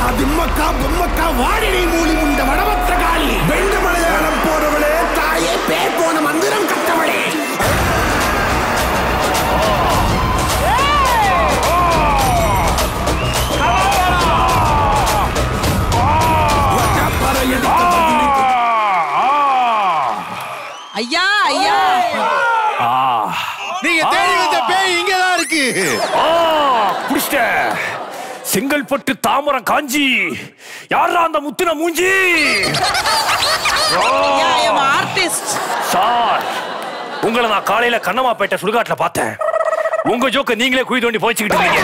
திம்மக்கா பொம்மக்கா வாடினை மூலி முண்ட வடவத்த காளி வெண்டு மலையாளம் போறவளே தாயே பேர் போன மந்திரம் கட்டவளே ஒட்டப்பறை எடுத்த பதினி ஐயா ஐயா நீங்க தேடி வந்த பேய் இங்கதான் இருக்கு புடிச்சிட்ட செங்கல்பட்டு தாமரம் காஞ்சி யாரா அந்த முத்துன மூஞ்சி ஐயா ஐம் ஆர்டிஸ்ட் சார் உங்களை நான் காலையில கண்ணமாப்பேட்டை சுடுகாட்டுல பார்த்தேன் உங்க ஜோக்க நீங்களே குழி தோண்டி போய்ச்சிக்கிட்டு இருக்கீங்க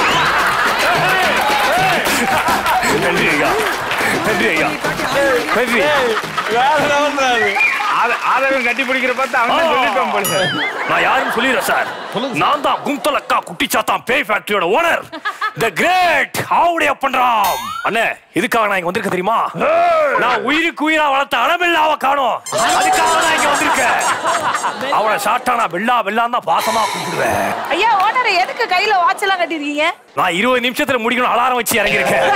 நன்றி ஐயா நன்றி ஐயா நன்றி ஆதவன் கட்டி பிடிக்கிற பார்த்து அவன் சொல்லிட்டான் போல சார் நான் யாரும் சொல்லிடுறேன் சார் நான் தான் குந்தல் அக்கா குட்டிச்சாத்தான் பேய் ஃபேக்டரியோட ஓனர் த கிரேட் ஆவுடைய பண்றாம் அண்ணே இதுக்காக நான் இங்க வந்திருக்கேன் தெரியுமா நான் உயிருக்கு உயிரா வளர்த்த அனபெல்லாவை காணோம் அதுக்காக நான் இங்க வந்திருக்கேன் அவனை சாட்டா நான் வெள்ளா வெள்ளான் தான் பாசமா கூப்பிடுவேன் ஐயா ஓனர் எதுக்கு கையில வாட்ச் எல்லாம் கட்டிருக்கீங்க நான் இருபது நிமிஷத்துல முடிக்கணும் அலாரம் வச்சு இறங்கியிருக்கேன்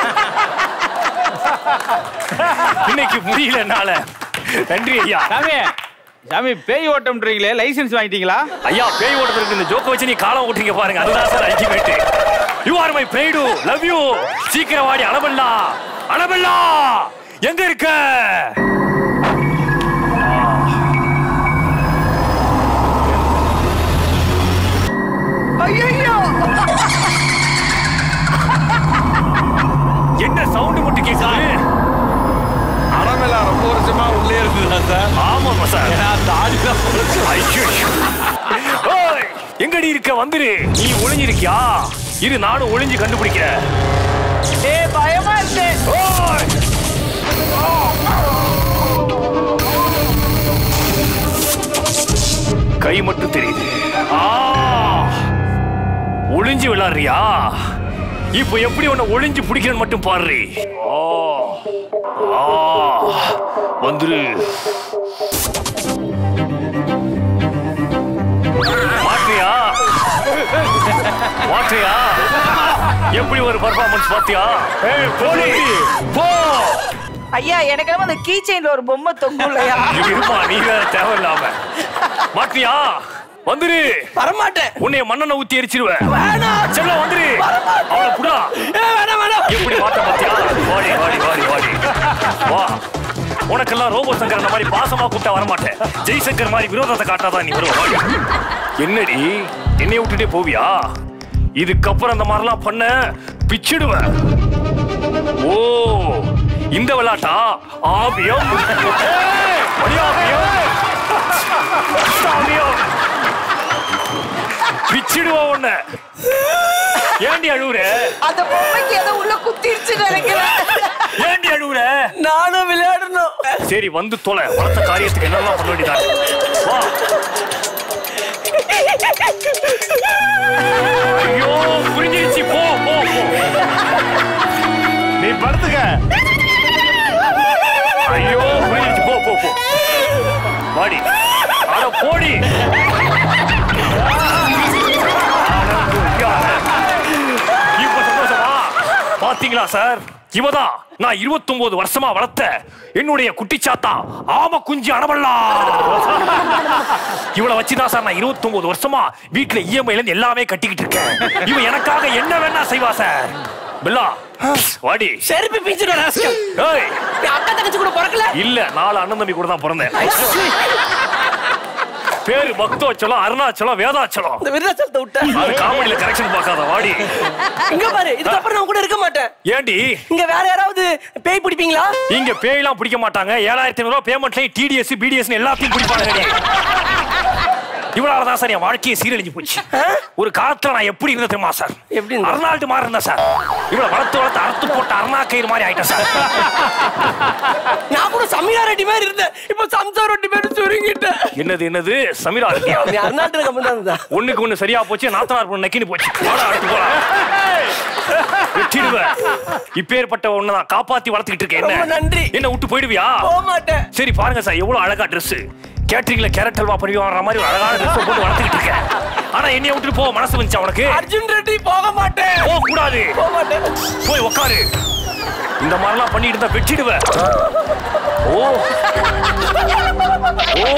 இன்னைக்கு முடியல என்னால நன்றி ஐயா சாமி சாமி பேய் ஓட்டம்ன்றீங்களே லைசென்ஸ் வாங்கிட்டீங்களா ஐயா பேய் ஓட்டுறதுக்கு இந்த ஜோக்க வச்சு நீ காலம் ஓட்டுறீங்க பாருங்க அதுதான் sir ultimate you are my pride love you சீக்கிரம் வாடி அனபல்லா அனபல்லா எங்க இருக்க ஐயோ என்ன சவுண்ட் மட்டும் கேட்குது அறமெல்லாம் ரொம்ப வருஷமா உள்ளே இருக்குதா சார் ஆமாமா சார் அந்த ஆடிதான் ஐயோ. ஓய், எங்கடி இருக்க வந்துரு நீ ஒளிஞ்சிருக்கியா இரு நானும் ஒளிஞ்சு கண்டுபிடிக்கிறேன் ஏ பயமா இருக்கு ஓய். கை மட்டும் தெரியுது ஆ! ஒளிஞ்சு விளையாடுறியா இப்போ எப்படி உன்னை ஒளிஞ்சு பிடிக்கிறேன்னு மட்டும் பாரு ஆ! ஆ! வந்துரு மாட்டியா மாட்டியா எப்படி ஒரு பர்ஃபார்மன்ஸ் பாத்தியா ஏய் போடி போ ஐயா எனக்கு என்னமோ அந்த கீ செயின்ல ஒரு பொம்மை தொங்கும் இல்லையா இங்க இருப்பா நீ வேற தேவையில்லாம மாட்டியா வந்துரு வரமாட்டேன் உன்னைய மண்ணெண்ண ஊத்தி எரிச்சிருவேன் வேணாம் செல்ல வந்துரு அவளை புடா வேணாம் வேணாம் எப்படி மாட்ட பாத்தியா வாடி வாடி வாடி வாடி வா உனக்கெல்லாம் ரோபோ சங்கர் அந்த மாதிரி பாசமா கூப்பிட்டா வரமாட்டேன் ஜெய்சங்கர் மாதிரி விரோதத்தை காட்டாதான் நீ வருவ வாடி. என்னடி என்னைய விட்டுட்டே போவியா இதுக்கப்புறம் அந்த மாதிரிலாம் பண்ண பிச்சிடுவேன் ஓ இந்த விளையாட்டா ஆபியம் ஏய், வடியாபியம். அஷ்டாபியம். பிச்சிடுவா உன்னை ஏண்டி அழுவுற அந்த பொம்மைக்கு ஏதோ உள்ள குத்திருச்சு நினைக்கிறேன் ஏண்டி அழுவுற நானும் விளையாடணும் சரி வந்து தொலை வளர்த்த காரியத்துக்கு என்னெல்லாம் பண்ண வேண்டியதா வா ஐயோ புரிஞ்சிருச்சு போ போ போ நீ படுத்துக்க ஐயோ புரிஞ்சிருச்சு போ போ போ வாடி அட போடி இப்ப சந்தோஷமா பாத்தீங்களா சார் இவதான் நான் 29 வருஷமா வளர்த்த என்னுடைய குட்டிச்சாத்தா ஆம குஞ்சு அடவல்லா இவளை வச்சுதான் சார் நான் 29 வருஷமா வீட்டுல இஎம்ஐல இருந்து எல்லாமே கட்டிக்கிட்டு இருக்கேன் இவ எனக்காக என்ன வேணா செய்வா சார் பில்லா வாடி செருப்பு பீச்சுடும் ராஸ்கல் ஏய் அக்கா தங்கச்சி கூட பிறக்கல இல்ல நாலு அண்ணன் தம்பி கூட தான் பிறந்தேன் பேரு பக்தோச்சலம் அருணாச்சலம் வேதாச்சலம் இந்த விருதாச்சலத்தை விட்ட அது காமெடியில கரெக்ஷன் பார்க்காத வாடி இங்க பாரு இதுக்கப்புறம் நான் கூட இருக்க மாட்டேன் ஏண்டி இங்க வேற யாராவது பேய் பிடிப்பீங்களா இங்க பேயெல்லாம் பிடிக்க மாட்டாங்க ஏழாயிரத்தி ஐநூறு ரூபாய் பேமெண்ட்லயும் டிடிஎஸ் பிடிஎஸ் எல்லாத்தையும் பிடிப்பாங்க இவ்வளவு தான் சார் என் வாழ்க்கையை சீரழிஞ்சு போச்சு ஒரு காலத்துல நான் எப்படி இருந்தேன் தெரியுமா சார் எப்படி இருந்த? அருணால்டு மாதிரி இருந்தேன் சார் இவ்வளவு வளர்த்து வளர்த்து அறுத்து போட்ட அருணா கயிறு மாதிரி ஆயிட்டேன் சார் நான் கூட சமீரா ரெட்டி மாதிரி இருந்தேன் இப்போ சம்சா ரெட்டி மாதிரி சுருங்கிட்டேன் என்னது என்னது சமீரா ரெட்டியா நீ அருணாட்டு கம்மி தான் ஒண்ணுக்கு ஒண்ணு சரியா போச்சு நாத்தனார் பொண்ணு நக்கின்னு போச்சு வாடா, அடுத்து போலாம். வெட்டிடுவேன் இப்பேற்பட்ட ஒண்ணுதான் காப்பாத்தி வளர்த்துக்கிட்டு இருக்கேன் ரொம்ப என்ன நன்றி. என்ன விட்டு போயிடுவியா போக மாட்டேன் சரி பாருங்க சார் எவ்வளவு அழகா Dress கேட்டரிங்ல கேரட் அல்வா பண்ணி வர மாதிரி ஒரு அழகான Dress போட்டு வளர்த்துக்கிட்டு இருக்கேன் ஆனா என்னைய விட்டுட்டு போக மனசு வந்துச்சா உனக்கு அர்ஜுன் ரெட்டி போக மாட்டேன் போக கூடாது போக மாட்டேன் போய் உட்காரு இந்த மாதிரிலாம் பண்ணிட்டு இருந்தா வெட்டிடுவேன் ஓ ஓ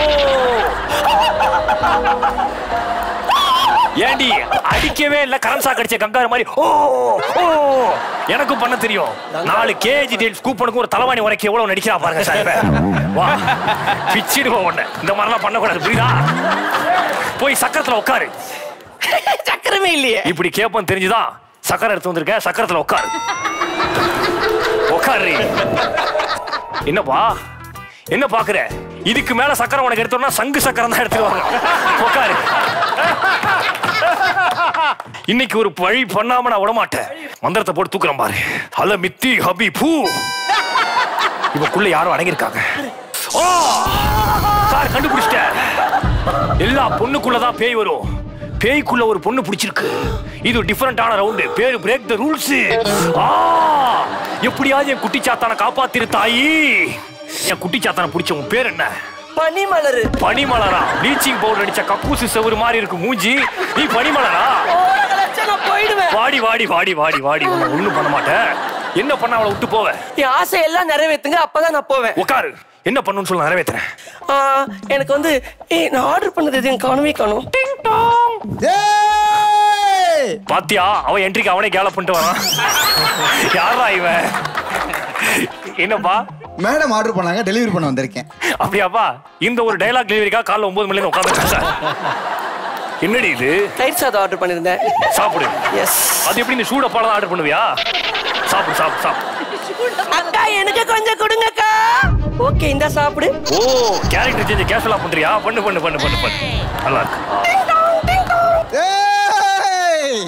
ஏண்டி அடிக்கவே இல்ல கரம் சாக்கு அடிச்ச கங்காரு மாதிரி ஓ ஓ எனக்கும் பண்ண தெரியும் நாலு கேஜி டேட் கூப்பனுக்கு ஒரு தலைவாணி உரைக்க எவ்வளவு நடிக்கிறா பாருங்க சார் இப்ப. வா பிச்சிடுவோம் உன்னை இந்த மாதிரிலாம் பண்ணக்கூடாது புரியுதா போய் சக்கரத்துல உட்காரு சக்கரமே இல்லையே இப்படி கேப்பன் தெரிஞ்சுதான் சக்கரை எடுத்து வந்திருக்க சக்கரத்துல உட்காரு உட்காரு என்னப்பா என்ன பாக்குற இதுக்கு மேல சக்கரை உனக்கு எடுத்தோம்னா சங்கு சக்கரம் தான் எடுத்துருவாங்க உட்காரு இன்னைக்கு ஒரு வழி பண்ணாம நான் விட மாட்டேன் மந்திரத்தை போட்டு தூக்குறேன் பாரு அல மித்தி ஹபி பூ இவக்குள்ள யாரும் அடங்கியிருக்காங்க ஓ சார் கண்டுபிடிச்சிட்டேன் எல்லா பொண்ணுக்குள்ளதான் பேய் வரும் பேய்க்குள்ள ஒரு பொண்ணு பிடிச்சிருக்கு இது டிஃபரெண்டான ரவுண்டு பேரு பிரேக் த ரூல்ஸ் ஆ எப்படியாவது என் குட்டி சாத்தான காப்பாத்திரு தாயி என் குட்டி சாத்தான பிடிச்ச உன் பேர் என்ன பனிமலரு பனிமலரா ப்ளீச்சிங் பவுடர் அடிச்ச கக்கூசு செவுரு மாதிரி இருக்கு மூஞ்சி நீ பனிமலரா ஓரக லட்சம் நான் போயிடுவேன் வாடி வாடி வாடி வாடி வாடி உன்னை ஒண்ணும் பண்ண மாட்டேன் என்ன பண்ண அவளை விட்டு போவ என் ஆசை எல்லாம் நிறைவேத்துங்க அப்பதான் நான் போவேன் உட்காரு என்ன பண்ணுன்னு சொல்லி நான் நிறைவேத்துறேன் ஆ, எனக்கு வந்து ஏய் நான் ஆர்டர் பண்ணது எது எனக்கு காணவே காணும் ஏய்! பாத்தியா அவன் என்ட்ரிக்கு அவனே கேலப் பண்ணிட்டு வரான் யாரா இவன் என்னப்பா மேடம் ஆர்டர் பண்ணாங்க டெலிவரி பண்ண வந்திருக்கேன் அப்படியாப்பா இந்த ஒரு டைலாக் டெலிவரிக்கா காலைல ஒன்பது மணில உட்காந்து சார் என்னடி இது தயிர் சாதம் ஆர்டர் பண்ணிருந்தேன் சாப்பிடு எஸ் அது எப்படி நீ சூட பாலம் ஆர்டர் பண்ணுவியா சாப்பிடு சாப்பிடு சாப்பிடு அக்கா எனக்கு கொஞ்சம் கொடுங்கக்கா ஓகே இந்த சாப்பிடு ஓ கேரக்டர் சேஞ்ச் கேஷுவலா பண்றியா பண்ணு பண்ணு பண்ணு பண்ணு பண்ணு நல்லா இருக்கு ஏய்!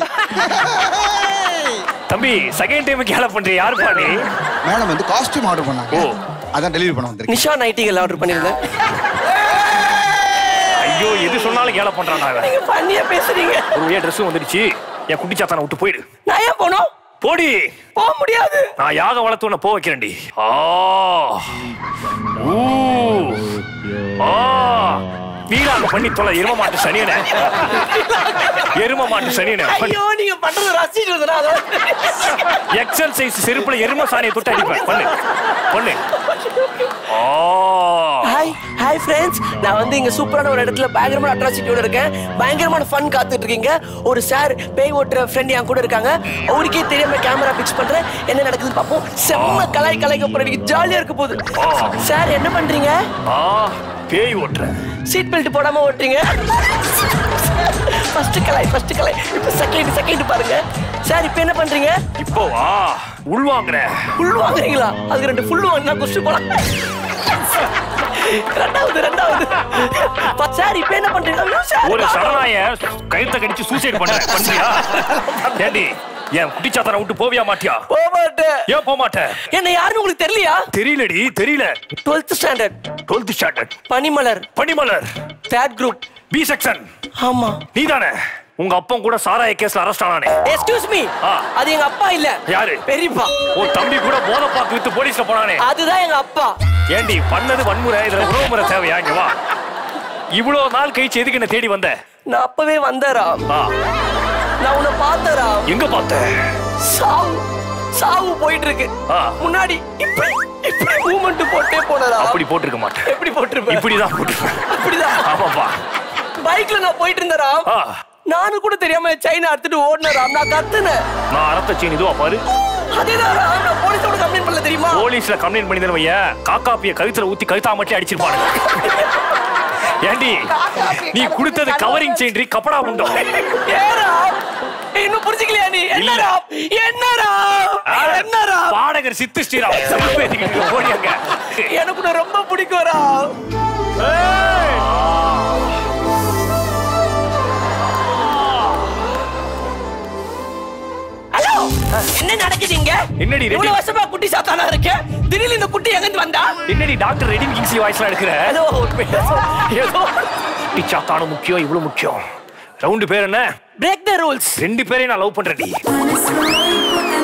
தம்பி செகண்ட் டைம் கேல பண்றியா யாருப்பா நீ மேடம் வந்து காஸ்டியூம் ஆர்டர் பண்ணாங்க ஓ. அதான் டெலிவரி பண்ண வந்திருக்கேன் நிஷா நைட்டிகள் ஆர்டர் பண்ணிருந்தேன் ஐயோ எது சொன்னாலும் கேல பண்றான் அவன் நீங்க பண்ணியா பேசுறீங்க ஒரு வழியா ட்ரெஸ்ஸும் வந்துடுச்சு என் குட்டி சாத்தான விட்டு போயிடு நான் ஏன் போனோம் போடி போக முடியாது நான் யாக வளர்த்து உன்னை போக வைக்கிறேன்டி ஆ ஊ ஆ வீராங்க பண்ணி தொலை எரும மாட்டு சனியனே எரும மாட்டு சனியனே ஐயோ நீங்க பண்றது ரசிச்சு அதான் எக்ஸல் சைஸ் செருப்புல எரும சாணியை தொட்டு அடிப்பேன் பண்ணு பண்ணு ஆ ஹாய் ஹாய் ஃப்ரெண்ட்ஸ் நான் வந்து இங்க சூப்பரான ஒரு இடத்துல பயங்கரமான அட்ராசிட்டியோட இருக்கேன் பயங்கரமான ஃபன் காத்துட்டு இருக்கீங்க ஒரு சார் பேய் ஓட்டுற ஃப்ரெண்ட் என் கூட இருக்காங்க அவருக்கே தெரியாம கேமரா பிக்ஸ் பண்றேன் என்ன நடக்குதுன்னு பார்ப்போம் செம்ம கலாய் கலாய்க்க போறேன் இன்னைக்கு ஜாலியா இருக்க போகுது சார் என்ன பண்றீங்க ஆ பேய் ஓட்டுறேன் சீட் பெல்ட் போடாம ஓட்டுறீங்க ஃபர்ஸ்ட் கலாய் ஃபர்ஸ்ட் கலாய் இப்போ செகண்ட் செகண்ட் பாருங்க சார் இப்போ என்ன பண்றீங்க இப்போ வா உள்வாங்குறேன் ஃபுல் வாங்குறீங்களா அதுக்கு ரெண்டு ஃபுல் வாங்கினா குஸ்ட் போலாம் ரெண்டாவது ரெண்டாவது சார் இப்போ என்ன பண்றீங்க ஐயோ, சார், ஒரு சரணாய கழுத்தை கடிச்சு சூசைட் பண்றேன் பண்றியா ஏண்டி என் குட்டிச்சாத்தனை விட்டு போவியா மாட்டியா போக மாட்டேன் ஏன் போக மாட்டேன் என்ன யாருன்னு உங்களுக்கு தெரியலையா தெரியலடி தெரியல 12th standard twelfth standard Panimalar Panimalar third group B section ஆமா நீதானே உங்க அப்பன் கூட சாராய கேஸ்ல அரெஸ்ட் ஆனானே எக்ஸ்கியூஸ் மீ ஆ. அது எங்க அப்பா இல்ல யாரு? பெரியப்பா ஓ தம்பி கூட போதைப்பாக்கு வித்து போலீஸ்ல போனானே அதுதான் எங்க அப்பா ஏண்டி பண்ணது வன்முறை இதுல உறவு முறை தேவையா இங்க வா இவ்வளவு நாள் கழிச்சு எதுக்கு என்ன தேடி வந்த நான் அப்பவே வந்தராம் ஆ, நான் உன்னை பார்த்தராம் எங்க பார்த்த சாவு சாவு போயிட்டு இருக்கு ஆ. முன்னாடி இப்படி இப்படி மூமெண்ட் போட்டே போனதா அப்படி போட்டிருக்க மாட்டேன் எப்படி போட்டிருப்பேன் இப்படிதான் போட்டிருப்பேன் அப்படிதான் ஆமாப்பா பைக்ல நான் போயிட்டு இருந்தராம் ஆ, நானும் கூட தெரியாம சைனா எடுத்துட்டு ஓடினராம் நான் கத்துனேன் நான் அறத்த சீன் இதுவா பாரு அதேதான் ராம், நான் போலீஸோட கம்ப்ளைண்ட் பண்ணல தெரியுமா போலீஸ்ல கம்ப்ளைண்ட் பண்ணி தருவைய காக்காப்பிய கழுத்துல ஊத்தி கழுத்தா மட்டும் அடிச்சிருப்பானுங்க ஏண்டி நீ கொடுத்தது கவரிங் செயின்றி கப்படா உண்டோ ஏறா இன்னும் புரிஞ்சுக்கலையா நீ இல்ல. என்னடா என்னடா என்னடா பாடகர் சித்து ஸ்ரீராம் செருப்பு ஏத்திக்கிட்டு இருக்க, போடி அங்க. எனக்கு உன்னை ரொம்ப பிடிக்கும்ரா ஹலோ என்ன நடக்குது இங்க என்னடி ரெடி? இவ்வளவு வருஷமா குட்டி சாத்தானா இருக்கேன் திடீர்னு இந்த குட்டி எங்க இருந்து வந்தா என்னடி டாக்டர் ரெடின் கிங்ஸ்லி வாய்ஸ்ல எடுக்கிற ஏதோ ஒரு பேச- ஏதோ பிச்சாத்தானு முக்கியம் இவ்வளவு முக்கியம் ரவுண்டு பேர் என்ன பிரேக் த ரூல்ஸ் ரெண்டு பேரையும் நான் லவ் பண்றேன்டி Wanna slow it, put the